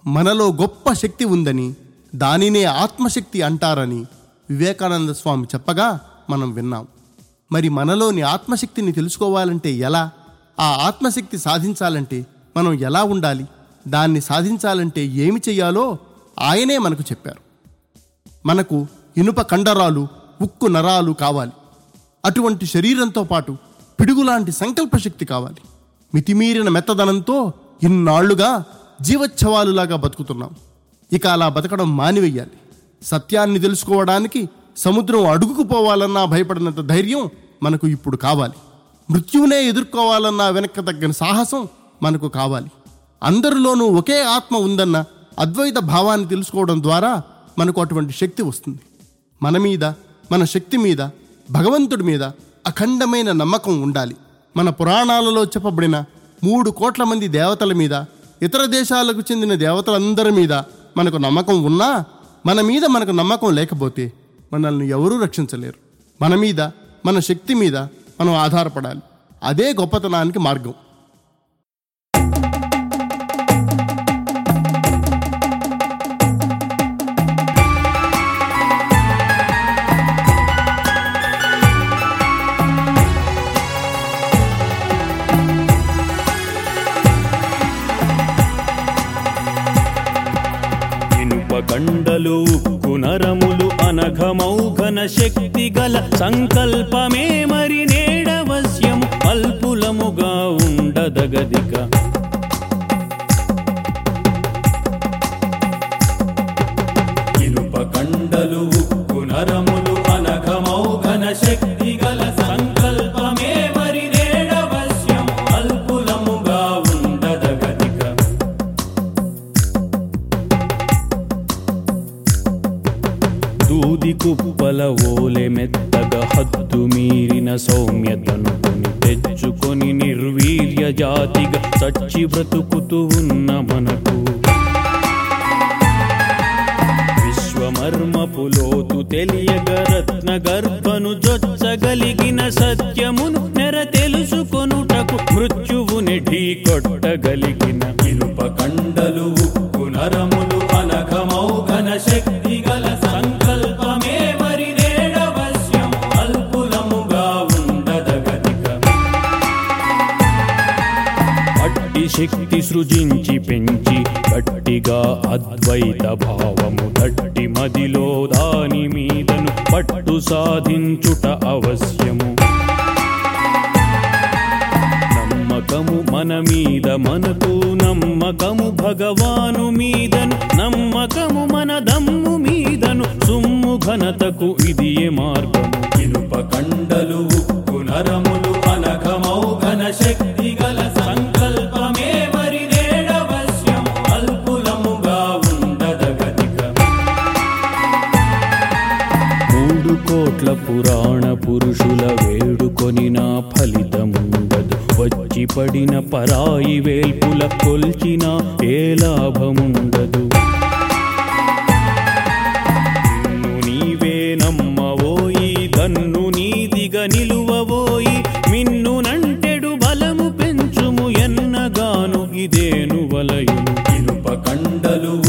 మనలో గొప్ప శక్తి ఉందని దానినే ఆత్మశక్తి అంటారని వివేకానంద స్వామి చెప్పగా మనం విన్నాం మరి మనలోని ఆత్మశక్తిని తెలుసుకోవాలంటే ఎలా ఆ ఆత్మశక్తి సాధించాలంటే మనం ఎలా ఉండాలి దాన్ని సాధించాలంటే ఏమి చెయ్యాలో ఆయనే మనకు చెప్పారు మనకు ఇనుప కండరాలు ఉక్కు నరాలు కావాలి అటువంటి శరీరంతో పాటు పిడుగులాంటి సంకల్ప శక్తి కావాలి మితిమీరిన మెత్తదనంతో ఇన్నాళ్లుగా జీవచ్ఛవాలులాగా బతుకుతున్నాం ఇక అలా బతకడం మానివెయ్యాలి సత్యాన్ని తెలుసుకోవడానికి సముద్రం అడుగుకు పోవాలన్నా భయపడినంత ధైర్యం మనకు ఇప్పుడు కావాలి మృత్యువునే ఎదుర్కోవాలన్నా వెనక్కి తగ్గని సాహసం మనకు కావాలి అందరిలోనూ ఒకే ఆత్మ ఉందన్న అద్వైత భావాన్ని తెలుసుకోవడం ద్వారా మనకు అటువంటి శక్తి వస్తుంది మన మీద మన శక్తి మీద భగవంతుడి మీద అఖండమైన నమ్మకం ఉండాలి మన పురాణాలలో చెప్పబడిన మూడు కోట్ల మంది దేవతల మీద ఇతర దేశాలకు చెందిన దేవతలందరి మీద మనకు నమ్మకం ఉన్నా మన మీద మనకు నమ్మకం లేకపోతే మనల్ని ఎవరూ రక్షించలేరు మన మీద మన శక్తి మీద మనం ఆధారపడాలి అదే గొప్పతనానికి మార్గం ఇనుప కండలు ఉక్కు నరములు అనఘమౌఘన శక్తి గల సంకల్పమే మరి నేడవశ్యం అల్పులముగా ఉండదగదిక ఇనుప కండలు ఉక్కు నరములు అనఘమౌఘన శక్తి గల సంకల్పమే మరి నేడవశ్యం అల్పులముగా ఉండదగదిక దూది కుప్పల ఓలె మెత్తగా హద్దు మీరిన సౌమ్యతను కొని తెచ్చుకొని నిర్వీర్య జాతిగా చచ్చి బ్రతుకుతూ ఉన్న మనకు విశ్వమర్మపు లోతు తెలియగ రత్న గర్భను జొచ్చగలిగిన సత్యమును నెర తెలుసుకొనుటకు మృత్యువుని ఢీ కొట్టగలిగిన ఇనుప కండలు ఉక్కు నరములు అనఘమౌఘన శక్తి గల సంకల్పమే మరి నేడవశ్యం అల్పులముగా ఉండదగదిక అట్టి శక్తి సృజించి పెంచి గట్టిగా అద్వైత భావము దట్టి మదిలో దాని మీదను పట్టు సాధించుట అవశ్యము నమ్మకము మన మీద మనకు నమ్మకము భగవాను మీదను నమ్మకము మన దమ్ము మీదను సుమ్ము ఘనతకు ఇది ఏ మార్గము ఇనుప కండలు ఉక్కు నరములు అనఘమౌఘన శక్తి గల సంకల్పమే మరి నేడవశ్యం అల్పులముగా ఉండదగదిక మూడు కోట్ల పురాణ పురుషుల వేడుకొనిన ఫలితముండదు వచ్చి పడిన పరాయి వేల్పుల కొల్చిన ఏ లాభముండదు నిన్ను నీవే నమ్మవోయి దన్ను నీదిగా నిలువవోయి మిన్ను నంటెడు బలము పెంచుము ఎన్నగాను ఇదేను వలయును ఇనుప కండలు